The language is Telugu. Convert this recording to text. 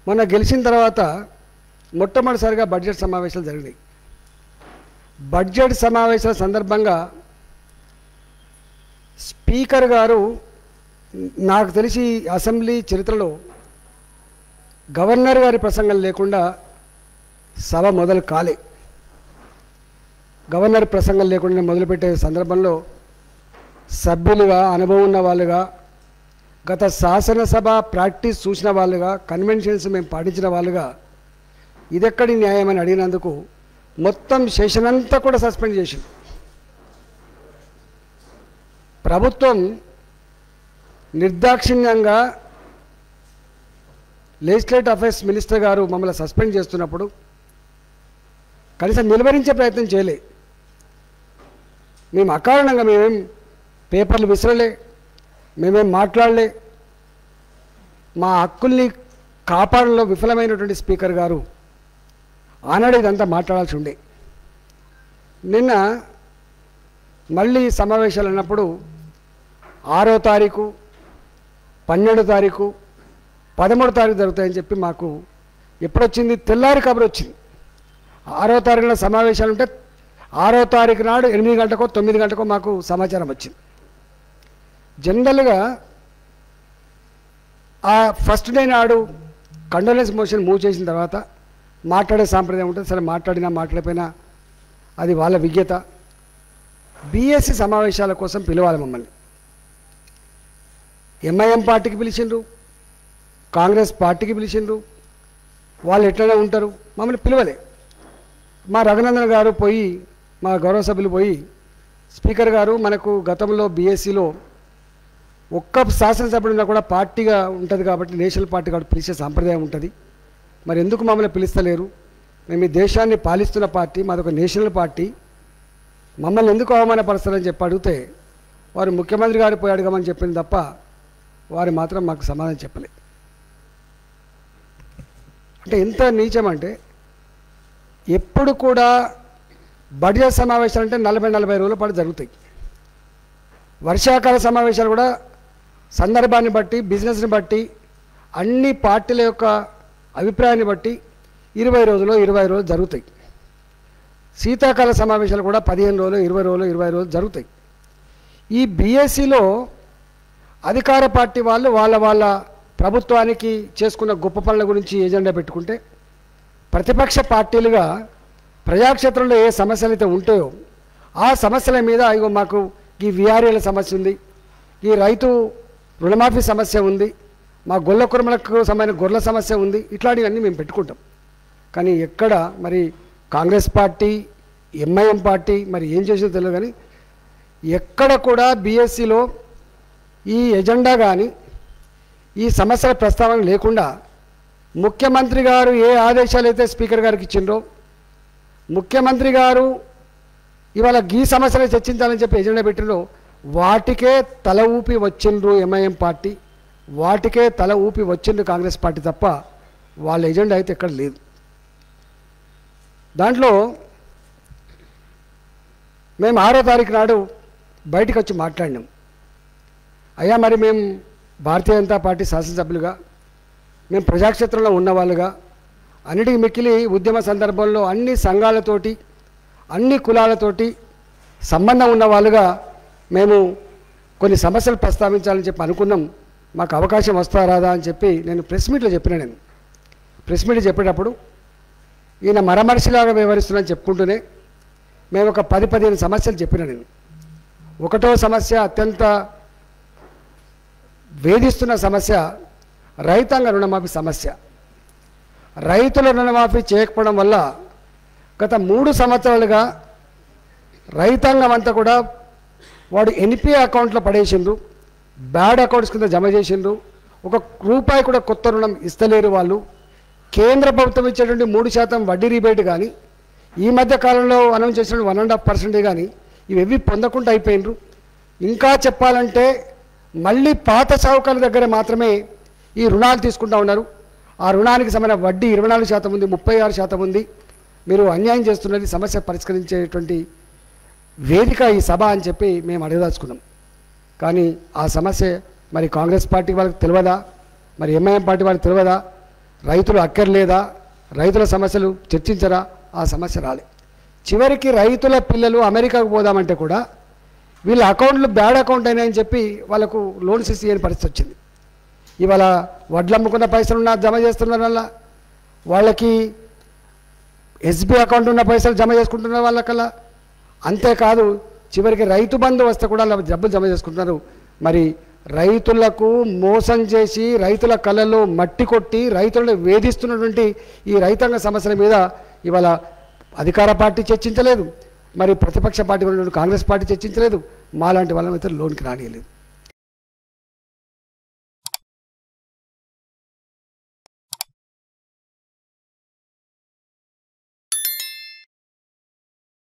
మొన్న గెలిచిన తర్వాత మొట్టమొదటిసారిగా బడ్జెట్ సమావేశాలు జరిగినాయి బడ్జెట్ సమావేశాల సందర్భంగా స్పీకర్ గారు నాకు తెలిసి అసెంబ్లీ చరిత్రలో గవర్నర్ గారి ప్రసంగం లేకుండా సభ మొదలు కాలే గవర్నర్ ప్రసంగం లేకుండా మొదలుపెట్టే సందర్భంలో సభ్యులుగా అనుభవం ఉన్న వాళ్ళుగా గత శాసనసభ ప్రాక్టీస్ చూసిన వాళ్ళుగా కన్వెన్షన్స్ మేము పాటించిన వాళ్ళుగా ఇదెక్కడి న్యాయం అని అడిగినందుకు మొత్తం సెషన్ అంతా కూడా సస్పెండ్ చేసింది ప్రభుత్వం నిర్దాక్షిణ్యంగా లెజిస్లేటివ్ అఫైర్స్ మినిస్టర్ గారు మమ్మల్ని సస్పెండ్ చేస్తున్నప్పుడు కనీసం నిలువరించే ప్రయత్నం చేయలే మేము అకారణంగా మేమేం పేపర్లు విసరలే మేమేం మాట్లాడలే మా హక్కుల్ని కాపాడంలో విఫలమైనటువంటి స్పీకర్ గారు ఆనాడు ఇదంతా మాట్లాడాల్సి ఉండే నిన్న మళ్ళీ సమావేశాలు అన్నప్పుడు ఆరో తారీఖు పన్నెండో తారీఖు పదమూడో తారీఖు జరుగుతాయని చెప్పి మాకు ఎప్పుడొచ్చింది తెల్లారి కబురు వచ్చింది ఆరో తారీఖున సమావేశాలు ఉంటే ఆరో తారీఖు నాడు ఎనిమిది గంటకో తొమ్మిది గంటకో మాకు సమాచారం వచ్చింది జనరల్గా ఆ ఫస్ట్ డే నాడు కండోలెన్స్ మోషన్ మూవ్ చేసిన తర్వాత మాట్లాడే సాంప్రదాయం ఉంటుంది సరే మాట్లాడినా మాట్లాడిపోయినా అది వాళ్ళ విజ్ఞత బీఎస్సీ సమావేశాల కోసం పిలవాలి మమ్మల్ని ఎంఐఎం పార్టీకి పిలిచిండ్రు కాంగ్రెస్ పార్టీకి పిలిచిండ్రు వాళ్ళు ఎట్లనే ఉంటారు మమ్మల్ని పిలవలే మా రఘునందన్ గారు పోయి మా గౌరవ సభ్యులు పోయి స్పీకర్ గారు మనకు గతంలో బీఎస్సీలో ఒక్క శాసనసభ్యుడు ఉన్నా కూడా పార్టీగా ఉంటుంది కాబట్టి నేషనల్ పార్టీ కాబట్టి పిలిచే సాంప్రదాయం ఉంటుంది మరి ఎందుకు మమ్మల్ని పిలుస్తలేరు మేము ఈ దేశాన్ని పాలిస్తున్న పార్టీ మాదొక నేషనల్ పార్టీ మమ్మల్ని ఎందుకు అవమానపరుస్తారని చెప్పి అడిగితే వారు ముఖ్యమంత్రి గారు పోయి అడగమని చెప్పింది తప్ప వారు మాత్రం మాకు సమాధానం చెప్పలేదు అంటే ఎంత నీచం అంటే ఎప్పుడు కూడా బడ్జెట్ సమావేశాలు అంటే నలభై నలభై రోజుల పాటు జరుగుతాయి వర్షాకాల సమావేశాలు కూడా సందర్భాన్ని బట్టి బిజినెస్ని బట్టి అన్ని పార్టీల యొక్క అభిప్రాయాన్ని బట్టి ఇరవై రోజులు ఇరవై రోజులు జరుగుతాయి శీతాకాల సమావేశాలు కూడా పదిహేను రోజులు ఇరవై రోజులు ఇరవై రోజులు జరుగుతాయి ఈ బీఎస్సీలో అధికార పార్టీ వాళ్ళు వాళ్ళ వాళ్ళ ప్రభుత్వానికి చేసుకున్న గొప్ప పనుల గురించి ఎజెండా పెట్టుకుంటే ప్రతిపక్ష పార్టీలుగా ప్రజాక్షేత్రంలో ఏ సమస్యలు అయితే ఉంటాయో ఆ సమస్యల మీద ఇగో మాకు ఈ విఆర్ఏల సమస్య ఉంది ఈ రైతు రుణమాఫీ సమస్య ఉంది మా గొల్ల కుర్మలకు సంబంధించిన గొర్రెల సమస్య ఉంది ఇట్లాంటివన్నీ మేము పెట్టుకుంటాం కానీ ఎక్కడ మరి కాంగ్రెస్ పార్టీ ఎంఐఎం పార్టీ మరి ఏం చేసిందో తెలియదు కానీ ఎక్కడ కూడా బీఎస్సీలో ఈ ఎజెండా కానీ ఈ సమస్యల ప్రస్తావన లేకుండా ముఖ్యమంత్రి గారు ఏ ఆదేశాలు అయితే స్పీకర్ గారికి ఇచ్చిండ్రో ముఖ్యమంత్రి గారు ఇవాళ గీ సమస్యలు చర్చించాలని చెప్పి ఎజెండా పెట్టిండ్రో వాటికే తల ఊపి వచ్చిండ్రు ఎంఐఎం పార్టీ వాటికే తల ఊపి వచ్చిండ్రు కాంగ్రెస్ పార్టీ తప్ప వాళ్ళ ఎజెండా అయితే ఎక్కడ లేదు దాంట్లో మేము ఆరో తారీఖు నాడు బయటకు వచ్చి మాట్లాడినాం అయ్యా మరి మేము భారతీయ జనతా పార్టీ శాసనసభ్యులుగా మేము ప్రజాక్షేత్రంలో ఉన్నవాళ్ళుగా అన్నిటికి మిక్కిలి ఉద్యమ సందర్భంలో అన్ని సంఘాలతోటి అన్ని కులాలతోటి సంబంధం ఉన్న వాళ్ళుగా మేము కొన్ని సమస్యలు ప్రస్తావించాలని చెప్పి అనుకున్నాం మాకు అవకాశం వస్తా రాదా అని చెప్పి నేను ప్రెస్ మీట్లో చెప్పిన నేను ప్రెస్ మీట్ చెప్పేటప్పుడు ఈయన మరమరిసిలాగా వ్యవహరిస్తున్నాను చెప్పుకుంటూనే మేము ఒక పది పదిహేను సమస్యలు చెప్పిన నేను ఒకటో సమస్య అత్యంత వేధిస్తున్న సమస్య రైతాంగ రుణమాఫీ సమస్య రైతుల రుణమాఫీ చేయకపోవడం వల్ల గత మూడు సంవత్సరాలుగా రైతాంగం అంతా కూడా వాడు ఎన్పిఏ అకౌంట్లో పడేసిండ్రు బ్యాడ్ అకౌంట్స్ కింద జమ చేసిండ్రు ఒక రూపాయి కూడా కొత్త రుణం ఇస్తలేరు వాళ్ళు కేంద్ర ప్రభుత్వం ఇచ్చేటువంటి మూడు శాతం వడ్డీ రిబేట్ కానీ ఈ మధ్య కాలంలో అనౌన్స్ చేసిన వన్ అండ్ హాఫ్ పర్సెంటే కానీ ఇవి పొందకుండా అయిపోయినరు ఇంకా చెప్పాలంటే మళ్ళీ పాత సావుకారుల దగ్గర మాత్రమే ఈ రుణాలు తీసుకుంటా ఉన్నారు ఆ రుణానికి సంబంధించిన వడ్డీ ఇరవై నాలుగు శాతం ఉంది ముప్పై ఆరు శాతం ఉంది మీరు అన్యాయం చేస్తున్నది సమస్య పరిష్కరించేటువంటి వేదిక ఈ సభ అని చెప్పి మేము అడగదలుచుకున్నాం కానీ ఆ సమస్య మరి కాంగ్రెస్ పార్టీ వాళ్ళకి తెలియదా మరి ఎంఐఎం పార్టీ వాళ్ళకి తెలియదా రైతులు అక్కర్లేదా రైతుల సమస్యలు చర్చించరా ఆ సమస్య రాలే చివరికి రైతుల పిల్లలు అమెరికాకు పోదామంటే కూడా వీళ్ళ అకౌంట్లు బ్యాడ్ అకౌంట్ అయినాయని చెప్పి వాళ్ళకు లోన్స్ ఇయ్యని పరిస్థితి వచ్చింది ఇవాళ వడ్లు అమ్ముకున్న పైసలు ఉన్న జమ చేస్తున్నారు వల్ల వాళ్ళకి ఎస్బీ అకౌంట్ ఉన్న పైసలు జమ చేసుకుంటున్న వాళ్ళకల్లా అంతేకాదు చివరికి రైతు బంధు వస్తే కూడా అలా డబ్బులు జమ చేసుకుంటున్నారు మరి రైతులకు మోసం చేసి రైతుల కళ్ళలో మట్టి కొట్టి రైతులను వేధిస్తున్నటువంటి ఈ రైతాంగ సమస్యల మీద ఇవాళ అధికార పార్టీ చర్చించలేదు మరి ప్రతిపక్ష పార్టీ ఉన్నటువంటి కాంగ్రెస్ పార్టీ చర్చించలేదు మాలాంటి వాళ్ళని అయితే లోన్కి రానియలేదు